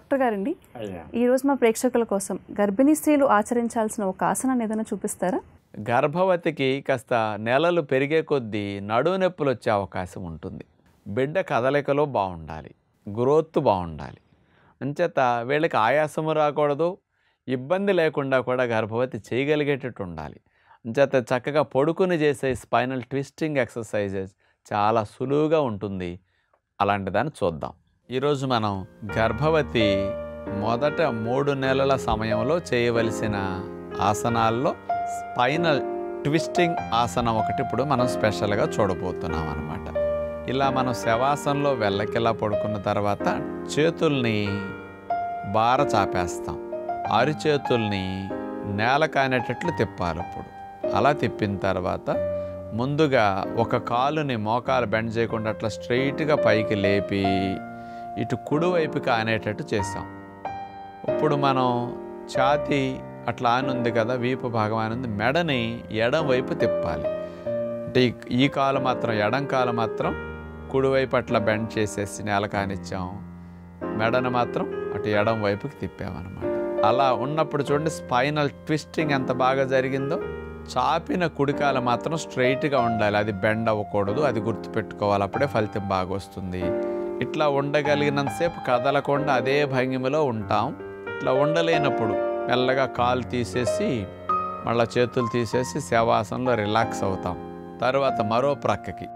doctor గారండి అయ్యా ఈరోజు మా ప్రేక్షకుల కోసం గర్భిణీ స్త్రీలు ఆచరించాల్సిన ఒక ఆసనాన్ని ఏదైనా చూపిస్తారా గర్భవతికి కాస్త నెలలు పెరిగే కొద్దీ నడువు నొప్పులు వచ్చే అవకాశం ఉంటుంది బిడ్డ కదలికలో బాగుండాలి గ్రోత్ బాగుండాలి అంచేత వీళ్ళకి ఆయాసము రాకూడదు ఇబ్బంది లేకుండా కూడా గర్భవతి చేయగలిగేటట్టు ఉండాలి అంచేత చక్కగా పడుకుని చేసే స్పైనల్ ట్విస్టింగ్ ఎక్సర్సైజెస్ చాలా సులువుగా ఉంటుంది అలాంటి దాన్ని చూద్దాం ఈరోజు మనం గర్భవతి మొదట మూడు నెలల సమయంలో చేయవలసిన ఆసనాల్లో స్పైనల్ ట్విస్టింగ్ ఆసనం ఒకటి ఇప్పుడు మనం స్పెషల్గా చూడబోతున్నాం అనమాట ఇలా మనం శవాసనంలో వెళ్ళకిలా పడుకున్న తర్వాత చేతుల్ని బార చాపేస్తాం అరిచేతుల్ని నేల కానేటట్లు తిప్పాలి ఇప్పుడు అలా తిప్పిన తర్వాత ముందుగా ఒక కాలుని మోకాలు బెండ్ చేయకుండా అట్లా స్ట్రైట్గా పైకి లేపి ఇటు కుడివైపుకి ఆనేటట్టు చేసాం ఇప్పుడు మనం ఛాతి అట్లా ఆనుంది కదా వీపు భాగం ఆనుంది మెడని ఎడం వైపు తిప్పాలి అంటే ఈ- ఈ కాలు మాత్రం ఎడం కాలు మాత్రం కుడివైపు అట్లా బెండ్ చేసేసి నేల కానిచ్చాం మెడను మాత్రం అటు ఎడం వైపుకి తిప్పామన్నమాట అలా ఉన్నప్పుడు చూడండి స్పైనల్ ట్విస్టింగ్ ఎంత బాగా జరిగిందో చాపిన కుడికాలు మాత్రం స్ట్రైట్గా ఉండాలి అది బెండ్ అవ్వకూడదు అది గుర్తుపెట్టుకోవాలి అప్పుడే ఫలితం బాగా వస్తుంది ఇట్లా ఉండగలిగినంతసేపు కదలకుండా అదే భంగిమలో ఉంటాం ఇట్లా ఉండలేనప్పుడు మెల్లగా కాలు తీసేసి మళ్ళీ చేతులు తీసేసి శవాసనంలో రిలాక్స్ అవుతాం తర్వాత మరో ప్రక్కకి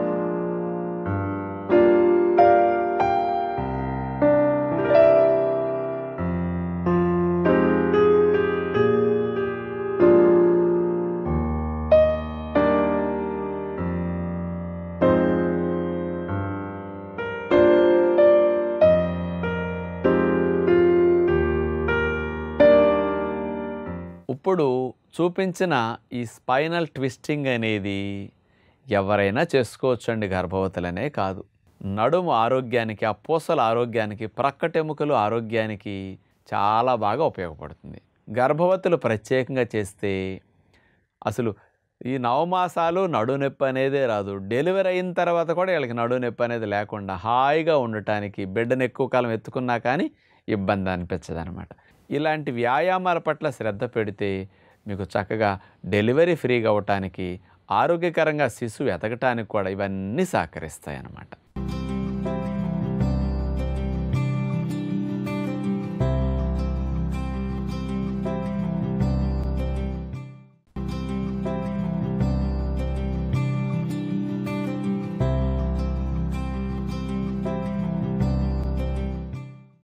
ఇప్పుడు చూపించిన ఈ స్పైనల్ ట్విస్టింగ్ అనేది ఎవరైనా చేసుకోవచ్చండి గర్భవతులనే కాదు నడుము ఆరోగ్యానికి ఆ పూసల ఆరోగ్యానికి ప్రక్కటెముకలు ఆరోగ్యానికి చాలా బాగా ఉపయోగపడుతుంది గర్భవతులు ప్రత్యేకంగా చేస్తే అసలు ఈ నవమాసాలు నడునొప్పి అనేదే రాదు డెలివరీ అయిన తర్వాత కూడా వీళ్ళకి నడునొప్పి అనేది లేకుండా హాయిగా ఉండటానికి బిడ్డను ఎక్కువ కాలం ఎత్తుకున్నా కానీ ఇబ్బంది అనిపించదు అనమాట ఇలాంటి వ్యాయామాల పట్ల శ్రద్ధ పెడితే మీకు చక్కగా డెలివరీ ఫ్రీగా అవ్వటానికి ఆరోగ్యకరంగా శిశువు ఎదగటానికి కూడా ఇవన్నీ సహకరిస్తాయి అన్నమాట